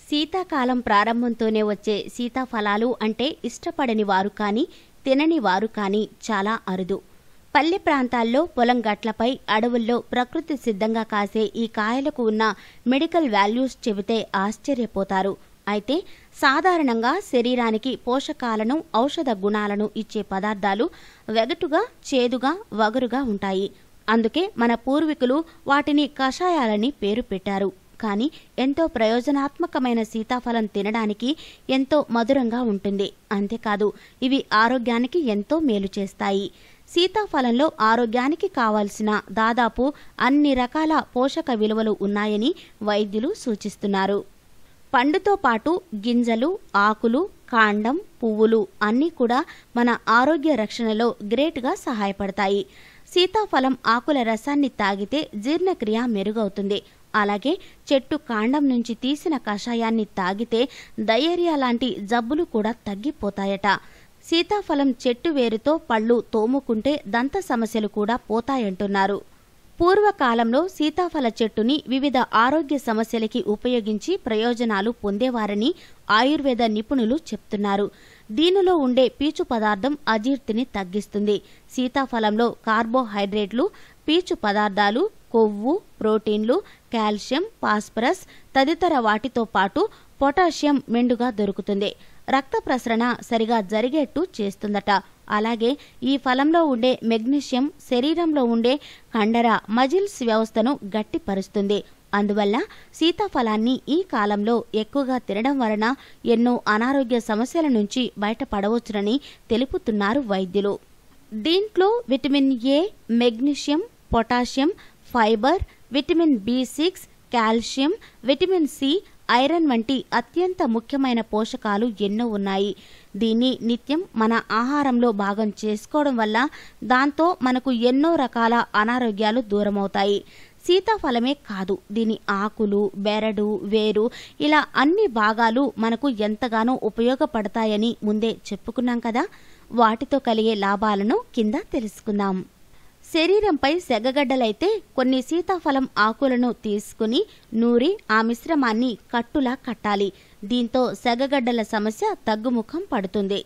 శీతాకాలం ప్రారంభంతోనే వచ్చే సీతాఫలాలు అంటే ఇష్టపడని వారు కానీ తినని వారు కానీ చాలా అరుదు పల్లె ప్రాంతాల్లో పొలం గట్లపై అడవుల్లో ప్రకృతి సిద్ధంగా కాసే ఈ కాయలకు ఉన్న మెడికల్ వాల్యూస్ చెబితే ఆశ్చర్యపోతారు అయితే సాధారణంగా శరీరానికి పోషకాలను ఔషధ గుణాలను ఇచ్చే పదార్థాలు వెగటుగా చేదుగా వగరుగా ఉంటాయి అందుకే మన పూర్వీకులు వాటిని కషాయాలని పేరు పెట్టారు కానీ ఎంతో ప్రయోజనాత్మకమైన సీతాఫలం తినడానికి ఎంతో మధురంగా ఉంటుంది అంతేకాదు ఇవి ఆరోగ్యానికి ఎంతో మేలు చేస్తాయి సీతాఫలంలో ఆరోగ్యానికి కావలసిన దాదాపు అన్ని రకాల పోషక విలువలు ఉన్నాయని వైద్యులు సూచిస్తున్నారు పండుతో పాటు గింజలు ఆకులు కాండం పువ్వులు అన్నీ కూడా మన ఆరోగ్య రక్షణలో గ్రేట్గా సహాయపడతాయి సీతాఫలం ఆకుల రసాన్ని తాగితే జీర్ణక్రియ మెరుగవుతుంది అలాగే చెట్టు కాండం నుంచి తీసిన కషాయాన్ని తాగితే డయేరియా లాంటి జబ్బులు కూడా తగ్గిపోతాయట సీతాఫలం చెట్టు వేరుతో పళ్ళు తోముకుంటే దంత సమస్యలు కూడా పోతాయంటున్నారు పూర్వకాలంలో సీతాఫల చెట్టుని వివిధ ఆరోగ్య సమస్యలకి ఉపయోగించి ప్రయోజనాలు పొందేవారని ఆయుర్వేద నిపుణులు చెప్తున్నారు దీనిలో ఉండే పీచు పదార్థం అజీర్తిని తగ్గిస్తుంది సీతాఫలంలో కార్బోహైడ్రేట్లు పీచు పదార్థాలు కొవ్వు ప్రోటీన్లు కాల్షియం ఫాస్ఫరస్ తదితర వాటితో పాటు పొటాషియం మెండుగా దొరుకుతుంది రక్త ప్రసరణ సరిగా జరిగేట్టు చేస్తుందట అలాగే ఈ ఫలంలో ఉండే మెగ్నీషియం శరీరంలో ఉండే కండర మజిల్స్ వ్యవస్థను గట్టిపరుస్తుంది అందువల్ల సీతాఫలాన్ని ఈ కాలంలో ఎక్కువగా తినడం వలన ఎన్నో అనారోగ్య సమస్యల నుంచి బయటపడవచ్చునని తెలుపుతున్నారు వైద్యులు దీంట్లో vitamin A magnesium potassium fibre vitamin B six calcium vitamin C iron వంటి అత్యంత ముఖ్యమైన పోషకాలు ఎన్నో ఉన్నాయి దీన్ని నిత్యం మన ఆహారంలో భాగం చేసుకోవడం వల్ల దాంతో మనకు ఎన్నో రకాల అనారోగ్యాలు దూరమవుతాయి సీతాఫలమే కాదు దీని ఆకులు బెరడు వేరు ఇలా అన్ని భాగాలు మనకు ఎంతగానో ఉపయోగపడతాయని ముందే చెప్పుకున్నాం కదా వాటితో కలిగే లాభాలను కింద తెలుసుకుందాం శరీరంపై సెగగడ్డలైతే కొన్ని సీతాఫలం ఆకులను తీసుకుని నూరి ఆ మిశ్రమాన్ని కట్టులా కట్టాలి దీంతో సెగగడ్డల సమస్య తగ్గుముఖం పడుతుంది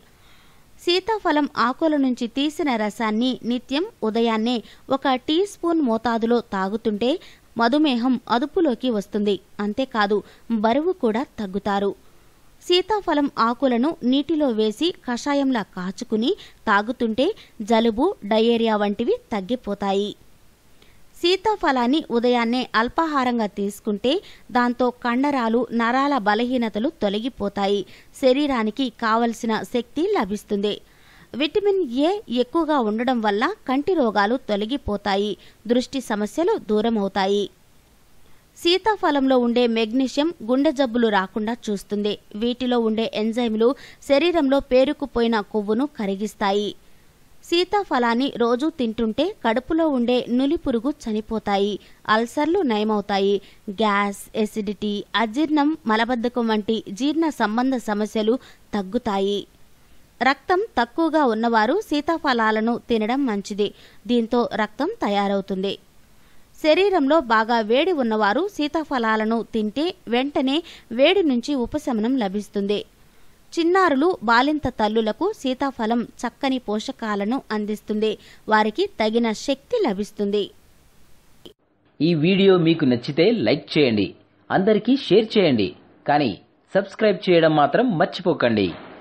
సీతాఫలం ఆకుల నుంచి తీసిన రసాన్ని నిత్యం ఉదయాన్నే ఒక టీ స్పూన్ మోతాదులో తాగుతుంటే మధుమేహం అదుపులోకి వస్తుంది అంతేకాదు బరువు కూడా తగ్గుతారు సీతాఫలం ఆకులను నీటిలో వేసి కషాయంలా కాచుకుని తాగుతుంటే జలుబు డయేరియా వంటివి తగ్గిపోతాయి సీతాఫలాన్ని ఉదయాన్నే అల్పాహారంగా తీసుకుంటే దాంతో కండరాలు నరాల బలహీనతలు తొలగిపోతాయి శరీరానికి కావలసిన శక్తి లభిస్తుంది విటమిన్ ఏ ఎక్కువగా ఉండడం వల్ల కంటి రోగాలు తొలగిపోతాయి దృష్టి సమస్యలు దూరమవుతాయి సీతాఫలంలో ఉండే మెగ్నీషియం గుండె జబ్బులు రాకుండా చూస్తుంది వీటిలో ఉండే ఎంజైమ్లు శరీరంలో పేరుకుపోయిన కొవ్వును కరిగిస్తాయి సీతాఫలాన్ని రోజూ తింటుంటే కడుపులో ఉండే నులిపురుగు చనిపోతాయి అల్సర్లు నయమవుతాయి గ్యాస్ ఎసిడిటీ అజీర్ణం మలబద్ధకం వంటి జీర్ణ సంబంధ సమస్యలు తగ్గుతాయి రక్తం తక్కువగా ఉన్నవారు సీతాఫలాలను తినడం మంచిది దీంతో రక్తం తయారవుతుంది శరీరంలో బాగా వేడి ఉన్నవారు సీతాఫలాలను తింటే వెంటనే వేడి నుంచి ఉపశమనం లభిస్తుంది చిన్నారులు బాలింత తల్లులకు సీతాఫలం చక్కని పోషకాలను అందిస్తుంది వారికి తగిన శక్తి లభిస్తుంది ఈ వీడియో మీకు నచ్చితే లైక్ చేయండి అందరికీ షేర్ చేయండి కానీ సబ్స్క్రైబ్ చేయడం మాత్రం మర్చిపోకండి